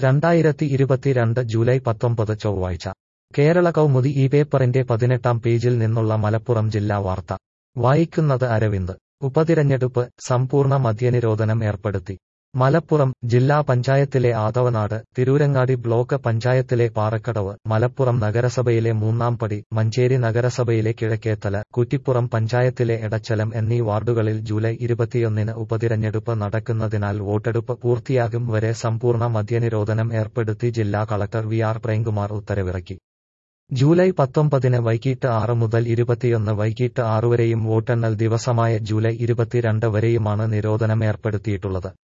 രണ്ടായിരത്തി ഇരുപത്തിരണ്ട് ജൂലൈ പത്തൊമ്പത് ചൊവ്വാഴ്ച കേരള കൗമുദി ഈ പേപ്പറിന്റെ പതിനെട്ടാം പേജിൽ നിന്നുള്ള മലപ്പുറം ജില്ലാ വാർത്ത വായിക്കുന്നത് അരവിന്ദ് ഉപതിരഞ്ഞെടുപ്പ് സമ്പൂർണ്ണ മദ്യനിരോധനം ഏർപ്പെടുത്തി മലപ്പുറം ജില്ലാ പഞ്ചായത്തിലെ ആദവനാട് തിരൂരങ്ങാടി ബ്ലോക്ക് പഞ്ചായത്തിലെ പാറക്കടവ് മലപ്പുറം നഗരസഭയിലെ മൂന്നാംപടി മഞ്ചേരി നഗരസഭയിലെ കിഴക്കേത്തല കുറ്റിപ്പുറം പഞ്ചായത്തിലെ എടച്ചലം എന്നീ വാർഡുകളിൽ ജൂലൈ ഇരുപത്തിയൊന്നിന് ഉപതിരഞ്ഞെടുപ്പ് നടക്കുന്നതിനാൽ വോട്ടെടുപ്പ് പൂർത്തിയാകും വരെ സമ്പൂർണ്ണ മദ്യനിരോധനം ഏർപ്പെടുത്തി ജില്ലാ കളക്ടർ വി ആർ പ്രേംകുമാർ ഉത്തരവിറക്കി ജൂലൈ പത്തൊമ്പതിന് വൈകിട്ട് ആറ് മുതൽ ഇരുപത്തിയൊന്ന് വൈകിട്ട് ആറ് വരെയും വോട്ടെണ്ണൽ ദിവസമായ ജൂലൈ ഇരുപത്തിരണ്ട് വരെയുമാണ് നിരോധനം ഏർപ്പെടുത്തിയിട്ടുള്ളത്